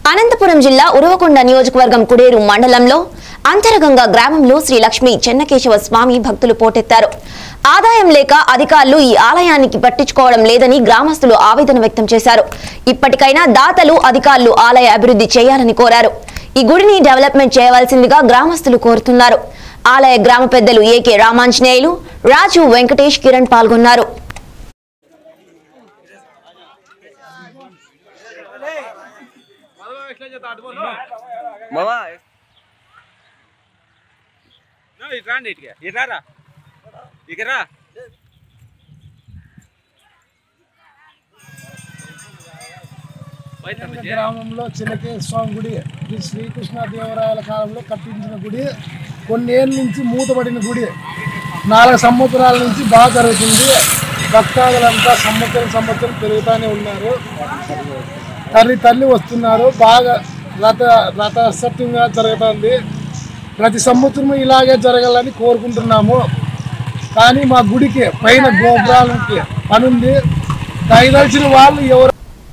అనంతపురం జిల్లా ఉరవకొండ నియోజకవర్గం కుడేరు మండలంలో అంతరగంగా గ్రామంలో శ్రీ లక్ష్మీ చెన్నకేశవ స్వామి భక్తులు పోటెత్తారు ఆదాయం లేక అధికారులు ఈ ఆలయానికి పట్టించుకోవడం లేదని గ్రామస్తులు ఆవేదన వ్యక్తం చేశారు ఇప్పటికైనా దాతలు అధికారులు ఆలయ అభివృద్ధి చేయాలని కోరారు ఈ గుడిని డెవలప్మెంట్ చేయవలసిందిగా గ్రామస్తులు కోరుతున్నారు ఆలయ గ్రామ పెద్దలు ఏకే రామాంజనేయులు రాజు వెంకటేష్ కిరణ్ పాల్గొన్నారు మామా ఇటు రండి ఇటుగా ఇటు రారా ఇక రా బయట చిన్న గ్రామంలో చిన్నకే స్వామి గుడి ఇది శ్రీకృష్ణదేవరాయల కాలంలో కట్టించిన గుడి కొన్ని ఏళ్ళ నుంచి మూతపడిన గుడి నాలుగు సంవత్సరాల నుంచి బాగా జరుగుతుంది భక్తాదులంతా సంవత్సరం సంవత్సరం పెరుగుతూనే ఉన్నారు తల్లి తల్లి వస్తున్నారు బాగా రథ రథసత్యంగా జరుగుతుంది ప్రతి సంవత్సరం ఇలాగే జరగాలని కోరుకుంటున్నాము కానీ మా గుడికి పైన గోపురాలకి పనుంది దయదలిచిన వాళ్ళు ఎవరు